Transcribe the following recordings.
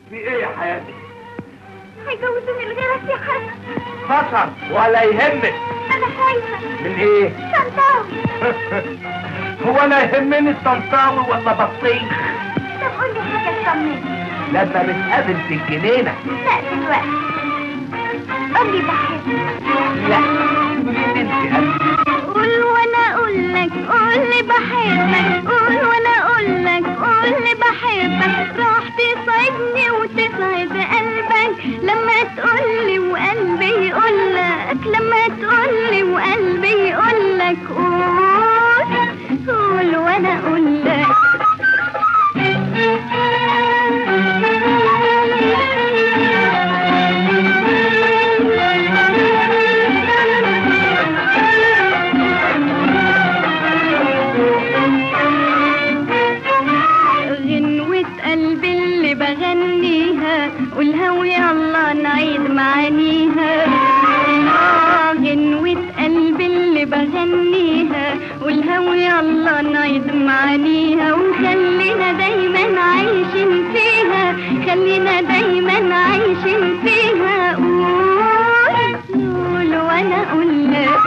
في ايه يا حياتي هيجوزوني لغيرك يا حسن فصل ولا يهمك انا خايفه من ايه طنطاوي هو انا يهمني الطنطاوي ولا بطيخ طب قول لي حاجه تطمني لما نتقابل في الجنينه لا دلوقتي قول لي بحبك لا قولي لي انت قلبي قول وانا اقول لك قول لي بحبك قول وانا اقول لك قول لي بحبك راح تسعدني وتسعد قلبك لما تقول لي وقلبي يقول لك لما تقول لي وقلبي يقول لك قول قول وانا اقول لك غنوة قلبي اللي بغنيها قولها ويلا نعيد معانيها آه غنوة قلبي اللي بغنيها قولها ويلا نعيد معانيها وخلينا دايما عايشين فيها خلينا دايما عايشين فيها قول قول وانا اقول لك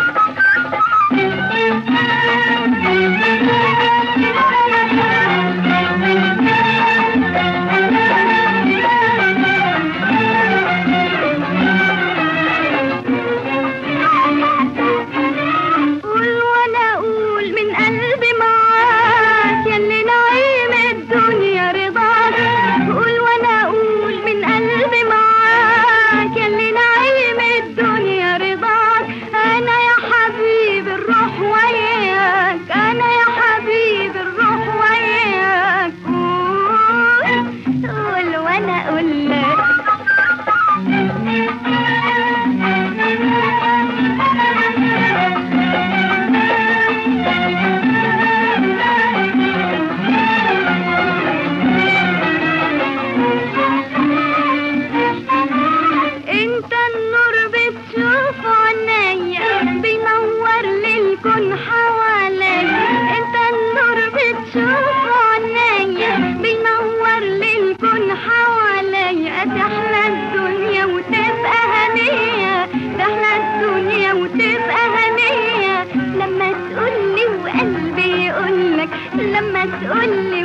قول وانا اقول من قلبي معاك ياللي نعيم الدنيا رضاك قول وانا اقول من قلبي معاك ياللي نعيم الدنيا رضاك انا يا حبيبي الروح وياك انا يا حبيبي الروح وياك قول قول وانا اقول لك انت النور بتشوف عينيا بينور للكون حواليا انت النور بتشوف عينيا بينور للكون حواليا تحلى الدنيا وتبقى هنية تحلى الدنيا وتبقى هنية لما تقولي وقلبي يقولك لما تقولي